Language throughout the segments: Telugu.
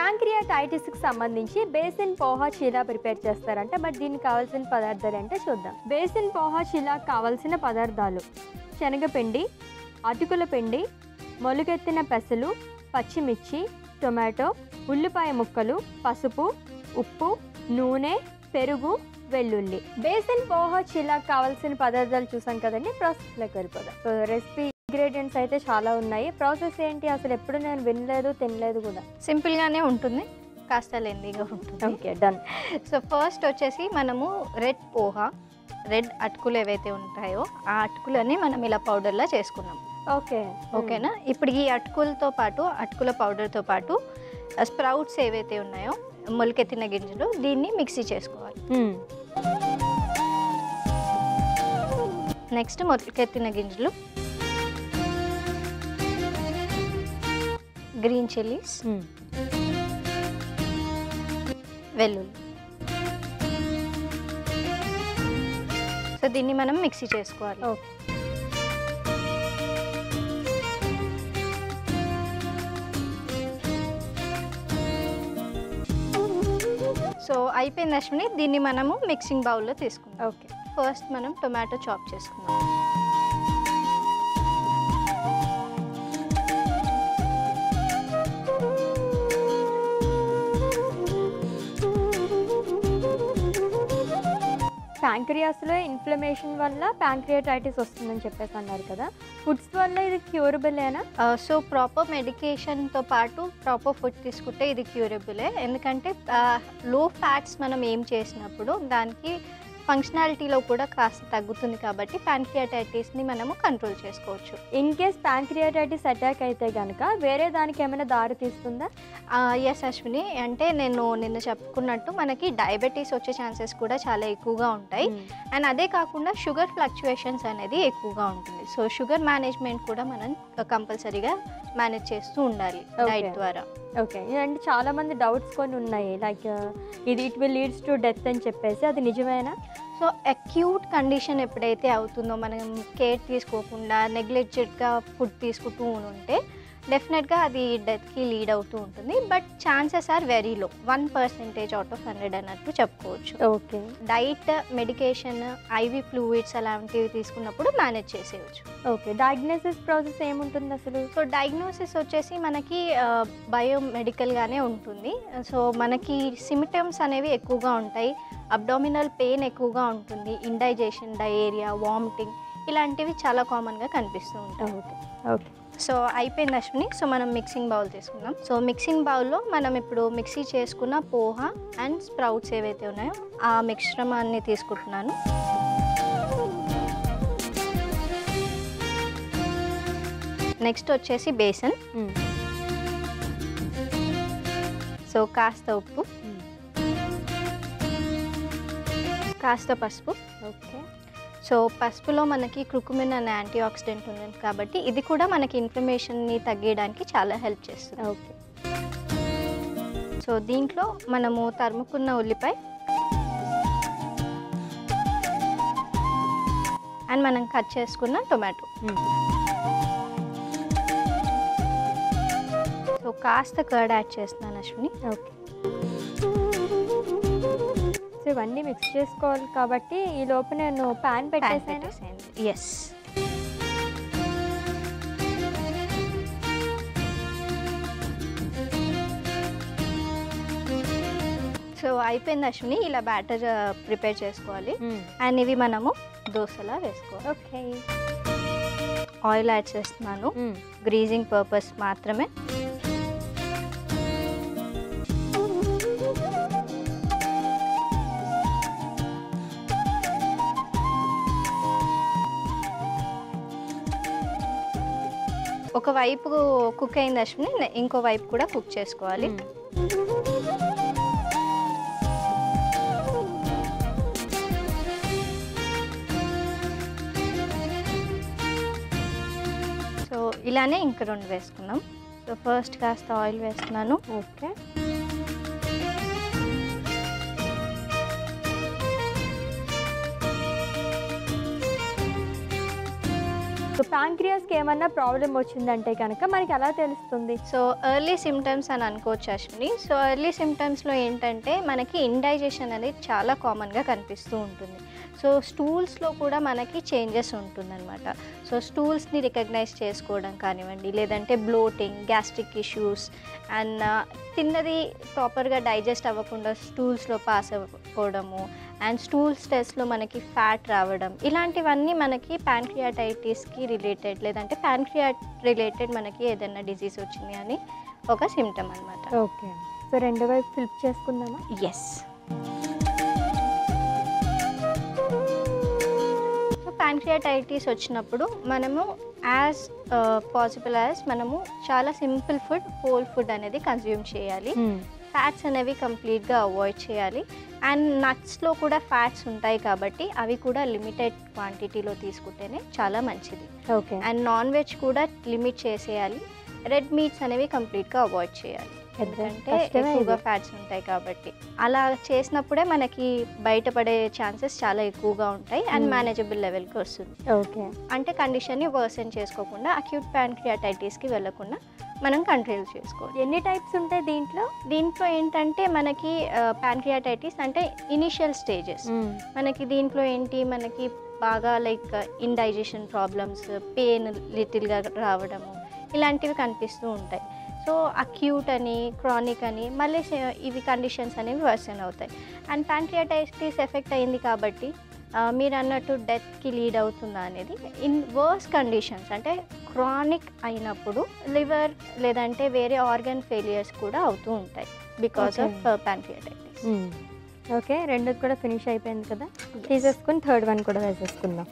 ప్యాంక్రియాటైటిస్కి సంబంధించి బేసిన్ పోహా చీలా ప్రిపేర్ చేస్తారంట బట్ దీనికి కావాల్సిన పదార్థాలు అంటే చూద్దాం బేసిన్ పోహా చీలా కావాల్సిన పదార్థాలు శనగపిండి అటుకుల పిండి మొలుగెత్తిన పెసలు పచ్చిమిర్చి టొమాటో ఉల్లిపాయ ముక్కలు పసుపు ఉప్పు నూనె పెరుగు వెల్లుల్లి బేసిన్ పోహా చీలా కావాల్సిన పదార్థాలు చూసాం కదండి ప్రాసెస్లోకి వెళ్ళిపోదాం సో రెసిపీ ఇంగ్రీడియంట్స్ అయితే చాలా ఉన్నాయి ప్రాసెస్ ఏంటి అసలు ఎప్పుడు నేను వినలేదు తినలేదు కూడా సింపుల్గానే ఉంటుంది కాస్త లెందీగా ఉంటుంది ఓకే డన్ సో ఫస్ట్ వచ్చేసి మనము రెడ్ పోహా రెడ్ అటుకులు ఏవైతే ఉంటాయో ఆ అటుకులని మనం ఇలా పౌడర్లా చేసుకున్నాం ఓకే ఓకేనా ఇప్పుడు ఈ అటుకులతో పాటు అటుకుల పౌడర్తో పాటు స్ప్రౌట్స్ ఏవైతే ఉన్నాయో మొలకెత్తిన గింజలు దీన్ని మిక్సీ చేసుకోవాలి నెక్స్ట్ మొలకెత్తిన గింజలు గ్రీన్ చిల్లీస్ వెల్లుల్లి సో దీన్ని మనం మిక్సీ చేసుకోవాలి ఓకే సో అయిపోయింది అశ్విని దీన్ని మనము మిక్సింగ్ బౌల్లో తీసుకుందాం ఓకే ఫస్ట్ మనం టొమాటో చాప్ చేసుకుందాం ప్యాంక్రియాస్లో ఇన్ఫ్లమేషన్ వల్ల ప్యాంక్రియాటైటిస్ వస్తుందని చెప్పేసి అన్నారు కదా ఫుడ్స్ వల్ల ఇది క్యూరబులేనా సో ప్రాపర్ మెడికేషన్తో పాటు ప్రాపర్ ఫుడ్ తీసుకుంటే ఇది క్యూరబులే ఎందుకంటే లో ఫ్యాట్స్ మనం ఏం చేసినప్పుడు దానికి ఫంక్షనాలిటీలో కూడా కాస్త తగ్గుతుంది కాబట్టి ప్యాంక్రియాటైటిస్ని మనము కంట్రోల్ చేసుకోవచ్చు ఇన్ కేస్ ప్యాంక్రియాటైటిస్ అటాక్ అయితే కనుక వేరే దానికి ఏమైనా దారి తీస్తుందా ఎస్ అశ్విని అంటే నేను నిన్న చెప్పుకున్నట్టు మనకి డయాబెటీస్ వచ్చే ఛాన్సెస్ కూడా చాలా ఎక్కువగా ఉంటాయి అండ్ అదే కాకుండా షుగర్ ఫ్లక్చుయేషన్స్ అనేది ఎక్కువగా ఉంటుంది సో షుగర్ మేనేజ్మెంట్ కూడా మనం కంపల్సరీగా మేనేజ్ చేస్తూ ఉండాలి Okay. డైట్ ద్వారా ఓకే అంటే చాలా మంది డౌట్స్ కొన్ని ఉన్నాయి లైక్ ఇది it will leads to death అని చెప్పేసి అది నిజమేనా సో అక్యూట్ కండిషన్ ఎప్పుడైతే అవుతుందో మనం కేర్ తీసుకోకుండా నెగ్లెక్టెడ్గా ఫుడ్ తీసుకుంటూ ఉంటే డెఫినెట్గా అది డెత్కి లీడ్ అవుతూ ఉంటుంది but chances are very low one percentage out of hundred అన్నట్టు చెప్పుకోవచ్చు okay diet medication IV fluids అలాంటివి తీసుకున్నప్పుడు మేనేజ్ చేసేయచ్చు ఓకే డయాగ్నోసిస్ ప్రాసెస్ ఏముంటుంది అసలు సో డయాగ్నోసిస్ వచ్చేసి మనకి బయోమెడికల్గానే ఉంటుంది సో మనకి సిమ్టమ్స్ అనేవి ఎక్కువగా ఉంటాయి అబ్డామినల్ పెయిన్ ఎక్కువగా ఉంటుంది ఇండైజేషన్ డయేరియా వామిటింగ్ ఇలాంటివి చాలా కామన్గా కనిపిస్తూ ఉంటాయి ఓకే ఓకే సో అయిపోయింది అశ్విని సో మనం మిక్సింగ్ బౌల్ తీసుకుందాం సో మిక్సింగ్ బౌల్లో మనం ఇప్పుడు మిక్సీ చేసుకున్న పోహా అండ్ స్ప్రౌట్స్ ఏవైతే ఉన్నాయో ఆ మిశ్రమాన్ని తీసుకుంటున్నాను నెక్స్ట్ వచ్చేసి బేసన్ సో కాస్త ఉప్పు కాస్త పసుపు ఓకే సో పసుపులో మనకి క్రుకుమిన్ అనే యాంటీ ఆక్సిడెంట్ ఉంది కాబట్టి ఇది కూడా మనకి ఇన్ఫ్లమేషన్ని తగ్గడానికి చాలా హెల్ప్ చేస్తుంది ఓకే సో దీంట్లో మనము తరుముకున్న ఉల్లిపాయ అండ్ మనం కట్ చేసుకున్న టొమాటో సో కాస్త కర్డ్ యాడ్ చేస్తున్నాను అశ్విని ఓకే సో ఇవన్నీ మిక్స్ చేసుకోవాలి కాబట్టి ఈ లోపు నేను ప్యాన్ పెట్టేసాను ఎస్ సో అయిపోయింది అశ్విని ఇలా బ్యాటర్ ప్రిపేర్ చేసుకోవాలి అండ్ ఇవి మనము దోశలా వేసుకోవాలి ఓకే ఆయిల్ యాడ్ చేస్తున్నాను గ్రీజింగ్ పర్పస్ మాత్రమే ఒక వైపు కుక్ అయింది అశ్విని నె- ఇంకో వైపు కూడా కుక్ చేసుకోవాలి సో ఇలానే ఇంక రెండు వేసుకున్నాం సో ఫస్ట్ కాస్త ఆయిల్ వేస్తున్నాను ఓకే సో ప్యాంక్రియాస్కి ఏమన్నా ప్రాబ్లం వచ్చిందంటే కనుక మనకి ఎలా తెలుస్తుంది సో ఎర్లీ సిమ్టమ్స్ అని అనుకోవచ్చు అశ్విని సో ఎర్లీ సిమ్టమ్స్లో ఏంటంటే మనకి ఇండైజెషన్ అనేది చాలా కామన్గా కనిపిస్తూ ఉంటుంది సో స్టూల్స్లో కూడా మనకి చేంజెస్ ఉంటుందన్నమాట సో స్టూల్స్ని రికగ్నైజ్ చేసుకోవడం కానివ్వండి లేదంటే బ్లోటింగ్ గ్యాస్ట్రిక్ ఇష్యూస్ అండ్ తిన్నది ప్రాపర్గా డైజెస్ట్ అవ్వకుండా స్టూల్స్లో పాస్ అవ్వకపోవడము అండ్ స్టూల్స్ టెస్ట్లో మనకి ఫ్యాట్ రావడం ఇలాంటివన్నీ మనకి ప్యాంక్రియాటైటిస్కి రిలేటెడ్ లేదంటే ప్యాంక్రియాట్ రిలేటెడ్ మనకి ఏదైనా డిజీజ్ వచ్చింది అని ఒక సిమ్టమ్ అనమాట ఓకే సో రెండో వైపు ఫిల్ప్ చేసుకుందామా ఎస్ సో ప్యాంక్రియాటైటిస్ వచ్చినప్పుడు మనము యాజ్ పాసిబుల్ యాజ్ మనము చాలా సింపుల్ ఫుడ్ హోల్ ఫుడ్ అనేది కన్జ్యూమ్ చేయాలి ఫ్యాట్స్ అనేవి కంప్లీట్గా అవాయిడ్ చేయాలి అండ్ నట్స్లో కూడా ఫ్యాట్స్ ఉంటాయి కాబట్టి అవి కూడా లిమిటెడ్ క్వాంటిటీలో తీసుకుంటేనే చాలా మంచిది ఓకే అండ్ నాన్ వెజ్ కూడా లిమిట్ చేసేయాలి రెడ్ మీట్స్ అనేవి కంప్లీట్గా అవాయిడ్ చేయాలి ఎందుకంటే కష్టమే ఎక్కువగా ఇది. ఫ్యాట్స్ ఉంటాయి కాబట్టి అలా చేసినప్పుడే మనకి బయటపడే ఛాన్సెస్ చాలా ఎక్కువగా ఉంటాయి అండ్ Hmm. మేనేజబుల్ లెవెల్కి వస్తుంది ఓకే అంటే కండిషన్ని వర్సన్ చేసుకోకుండా అక్యూట్ ప్యాంక్రియాటైటిస్కి వెళ్ళకుండా మనం కంట్రోల్ చేసుకోవాలి ఎన్ని టైప్స్ ఉంటాయి దీంట్లో దీంట్లో ఏంటంటే మనకి ప్యాంక్రియాటైటిస్ అంటే ఇనిషియల్ స్టేజెస్ మనకి దీంట్లో ఏంటి మనకి బాగా లైక్ ఇండైజెషన్ ప్రాబ్లమ్స్ పెయిన్ లిటిల్గా రావడము ఇలాంటివి కనిపిస్తూ ఉంటాయి సో అక్యూట్ అని క్రానిక్ అని మళ్ళీ సే- ఇవి కండిషన్స్ అనేవి వర్సన్ అవుతాయి అండ్ ప్యాంక్రియాటైటిస్ ఎఫెక్ట్ అయింది కాబట్టి ఆ, మీరు అన్నట్టు డెత్కి లీడ్ అవుతుందా అనేది ఇన్ వర్స్ కండిషన్స్ అంటే క్రానిక్ అయినప్పుడు లివర్ లేదంటే వేరే ఆర్గన్ ఫెయిలియర్స్ కూడా అవుతూ ఉంటాయి because Okay. Of pancreatitis okay రెండోది కూడా ఫినిష్ అయిపోయింది కదా తీసేసుకుని థర్డ్ వన్ కూడా వేసేసుకుందాం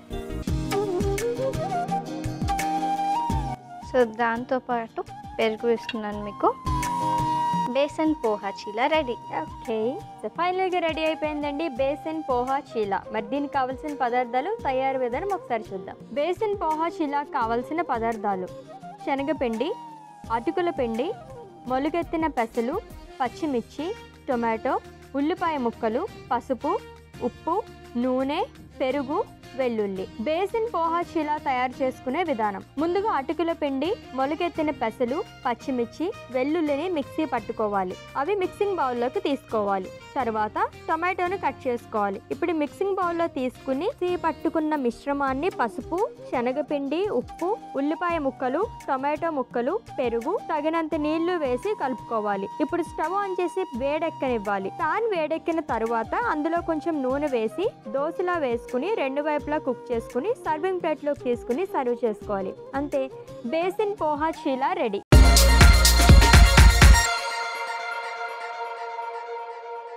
సో దాంతోపాటు పెరుగు ఇస్తున్నాను మీకు besan poha chilla ready okay so ఫైనల్గా రెడీ అయిపోయిందండి బేసన్ పోహా చీలా మరి దీనికి కావాల్సిన పదార్థాలు తయారు విధానం ఒకసారి చూద్దాం బేసన్ పోహా చీలా కావాల్సిన పదార్థాలు శనగపిండి అటుకుల పిండి మొలుగెత్తిన పెసలు పచ్చిమిర్చి టొమాటో ఉల్లిపాయ ముక్కలు పసుపు ఉప్పు నూనె పెరుగు వెల్లుల్లి బేసిన్ పోహా చీలా తయారు చేసుకునే విధానం ముందుగా అటుకుల పిండి మొలకెత్తిన పెసలు పచ్చిమిర్చి వెల్లుల్లిని మిక్సీ పట్టుకోవాలి అవి మిక్సింగ్ బౌల్లోకి తీసుకోవాలి తర్వాత టొమాటోను కట్ చేసుకోవాలి ఇప్పుడు మిక్సింగ్ బౌల్లో తీసుకుని మిక్సీ పట్టుకున్న మిశ్రమాన్ని పసుపు శనగపిండి ఉప్పు ఉల్లిపాయ ముక్కలు టొమాటో ముక్కలు పెరుగు తగినంత నీళ్లు వేసి కలుపుకోవాలి ఇప్పుడు స్టవ్ ఆన్ చేసి వేడెక్కనివ్వాలి పాన్ వేడెక్కిన తరువాత అందులో కొంచెం నూనె వేసి దోశలా వేసుకుని రెండు వైపులా కుక్ చేసుకుని సర్వింగ్ ప్లేట్లోకి తీసుకుని సర్వ్ చేసుకోవాలి అంతే బేసిన్ పోహా చీలా రెడీ